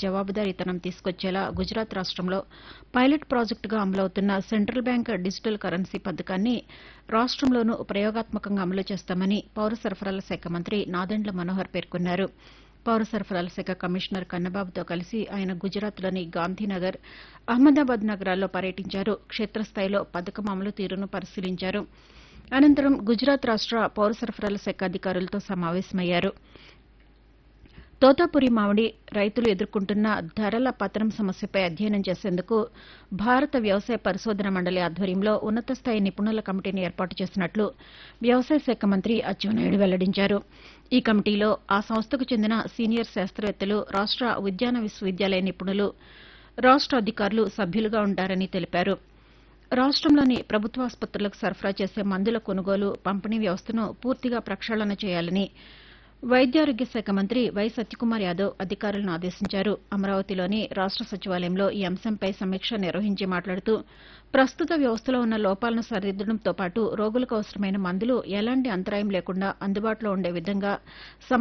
జవాబుదారీతనం తీసుకొచ్చేలా గుజరాత్ రాష్టంలో పైలట్ ప్రాజెక్టుగా అమలవుతున్న సెంట్రల్ బ్యాంక్ డిజిటల్ కరెన్సీ పథకాన్ని రాష్టంలోనూ ప్రయోగాత్మకంగా అమలు చేస్తామని పౌర సరఫరాల శాఖ మంత్రి నాదెండ్ల మనోహర్ పేర్కొన్నారు పౌర సరఫరాల శాఖ కమిషనర్ కన్నబాబుతో కలిసి ఆయన గుజరాత్లోని గాంధీనగర్ అహ్మదాబాద్ నగరాల్లో పర్యటించారు క్షేత్రస్థాయిలో పథకం అమలు తీరును పరిశీలించారు అనంతరం గుజరాత్ రాష్ట పౌర సరఫరాల శాఖ అధికారులతో సమావేశమయ్యారు తోతాపురి మామిడి రైతులు ఎదుర్కొంటున్న ధరల పతనం సమస్యపై అధ్యయనం చేసేందుకు భారత వ్యవసాయ పరిశోధన మండలి ఆధ్వర్యంలో ఉన్నతస్థాయి నిపుణుల కమిటీని ఏర్పాటు చేసినట్లు వ్యవసాయ శాఖ మంత్రి అచ్చెన్నాయుడు వెల్లడించారు ఈ కమిటీలో ఆ సంస్థకు చెందిన సీనియర్ శాస్త్రవేత్తలు రాష్ట ఉద్యాన విశ్వవిద్యాలయ నిపుణులు రాష్ట అధికారులు సభ్యులుగా ఉంటారని తెలిపారు రాష్టంలోని ప్రభుత్వ ఆసుపత్రులకు సరఫరా చేసే మందుల కొనుగోలు పంపిణీ వ్యవస్థను పూర్తిగా ప్రక్షాళన చేయాలని వైద్యారోగ్య శాఖ మంత్రి వై సత్యకుమార్ యాదవ్ అధికారులను ఆదేశించారు అమరావతిలోని రాష్ట సచివాలయంలో ఈ అంశంపై సమీక్ష నిర్వహించి మాట్లాడుతూ ప్రస్తుత వ్యవస్థలో ఉన్న లోపాలను సరిదిద్దడంతో పాటు రోగులకు అవసరమైన మందులు ఎలాంటి అంతరాయం లేకుండా అందుబాటులో ఉండే విధంగా